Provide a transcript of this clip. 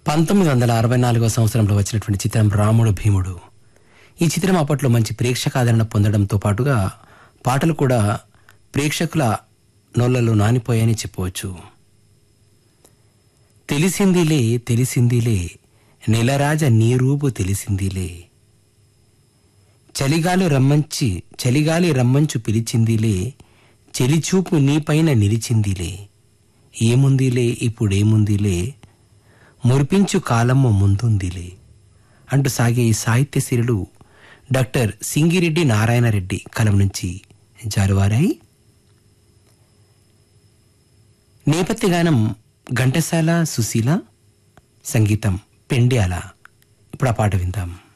పంతొమ్మిది వందల అరవై నాలుగో సంవత్సరంలో వచ్చినటువంటి చిత్రం రాముడు భీముడు ఈ చిత్రం అప్పట్లో మంచి ప్రేక్షకాదరణ పొందడంతో పాటుగా పాటలు కూడా ప్రేక్షకుల నోళ్లలో నానిపోయాయని చెప్పవచ్చు తెలిసిందిలే తెలిసిందిలే నెలరాజ నీ రూపు తెలిసిందిలే చలిగాలి రమ్మంచి చలిగాలి రమ్మంచు పిలిచిందిలే చెలిచూపు నీపైన నిలిచిందిలే ఏముందిలే ఇప్పుడేముందిలే మురిపించు కాలమ్మ ముందుందిలే అంటూ సాగే ఈ సాహిత్య శిరులు డాక్టర్ సింగిరెడ్డి నారాయణరెడ్డి కలం నుంచి జారువారాయి నేపథ్య గానం ఘంటసాల సుశీల సంగీతం పెండ్యాల ఇప్పుడు ఆ పాట విందాం